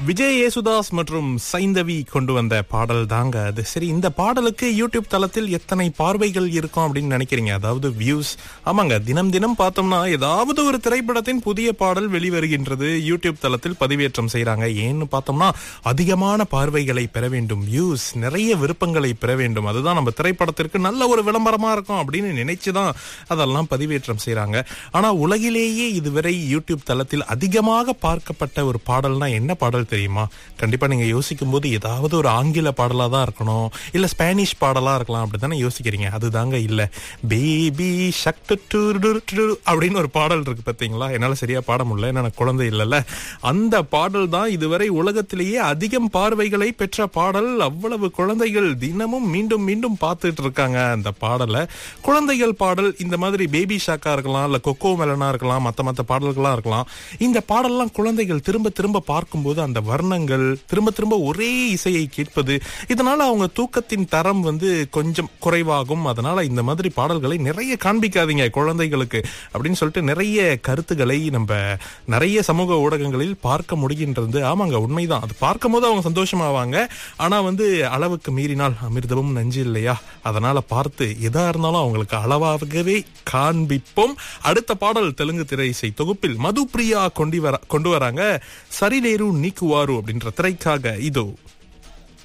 விஜய் யேசுதாஸ் மற்றும் சைந்தவி கொண்டு வந்த பாடல் தாங்க அது சரி இந்த பாடலுக்கு யூடியூப் தளத்தில் எத்தனை பார்வைகள் இருக்கும் அப்படின்னு நினைக்கிறீங்க அதாவது வியூஸ் ஆமாங்க தினம் தினம் பார்த்தோம்னா ஏதாவது ஒரு திரைப்படத்தின் புதிய பாடல் வெளிவருகின்றது யூடியூப் தளத்தில் பதிவேற்றம் செய்றாங்க ஏன்னு பார்த்தோம்னா அதிகமான பார்வைகளை பெற வேண்டும் வியூஸ் நிறைய விருப்பங்களை பெற வேண்டும் அதுதான் நம்ம திரைப்படத்திற்கு நல்ல ஒரு விளம்பரமா இருக்கும் அப்படின்னு நினைச்சுதான் அதெல்லாம் பதிவேற்றம் செய்றாங்க ஆனா உலகிலேயே இதுவரை யூடியூப் தளத்தில் அதிகமாக பார்க்கப்பட்ட ஒரு பாடல்னா என்ன பாடல் தெரியுமா கண்டிப்பா நீங்க யோசிக்கும் போது ஏதாவது ஒரு ஆங்கில பாடலா தான் இருக்கணும் இல்ல ஸ்பானிஷ் பாடலா இருக்கலாம் அப்படித்தானே யோசிக்கிறீங்க அதுதாங்க இல்ல பேபி ஷக்டு அப்படின்னு ஒரு பாடல் இருக்கு பாத்தீங்களா என்னால சரியா பாட முடியல ஏன்னா எனக்கு குழந்தை இல்லைல்ல அந்த பாடல் தான் இதுவரை உலகத்திலேயே அதிகம் பார்வைகளை பெற்ற பாடல் அவ்வளவு குழந்தைகள் தினமும் மீண்டும் மீண்டும் பார்த்துட்டு இருக்காங்க அந்த பாடலை குழந்தைகள் பாடல் இந்த மாதிரி பேபி ஷாக்கா இருக்கலாம் இல்ல கொக்கோ மெலனா இருக்கலாம் மத்த மத்த பாடல்களா இருக்கலாம் இந்த பாடல்லாம் குழந்தைகள் திரும்ப திரும்ப பார்க்கும்போது அந்த வர்ணங்கள் திரும்ப திரும்ப ஒரே இசையை கேட்பது இதனால அவங்க தூக்கத்தின் தரம் வந்து கொஞ்சம் குறைவாகும் அதனால இந்த மாதிரி பாடல்களை நிறைய காண்பிக்காதீங்க குழந்தைகளுக்கு அப்படின்னு சொல்லிட்டு நிறைய கருத்துக்களை நம்ம நிறைய சமூக ஊடகங்களில் பார்க்க முடிகின்றது ஆமாங்க உண்மைதான் அது பார்க்கும் போது அவங்க சந்தோஷமாவாங்க ஆனா வந்து அளவுக்கு மீறினால் அமிர்தமும் நஞ்சு இல்லையா அதனால பார்த்து எதா இருந்தாலும் அவங்களுக்கு அளவாகவே காண்பிப்போம் அடுத்த பாடல் தெலுங்கு திரை இசை தொகுப்பில் மது பிரியா கொண்டு வர கொண்டு வராங்க சரிலேரு நீக்குவாரு அப்படின்ற திரைக்காக இதோ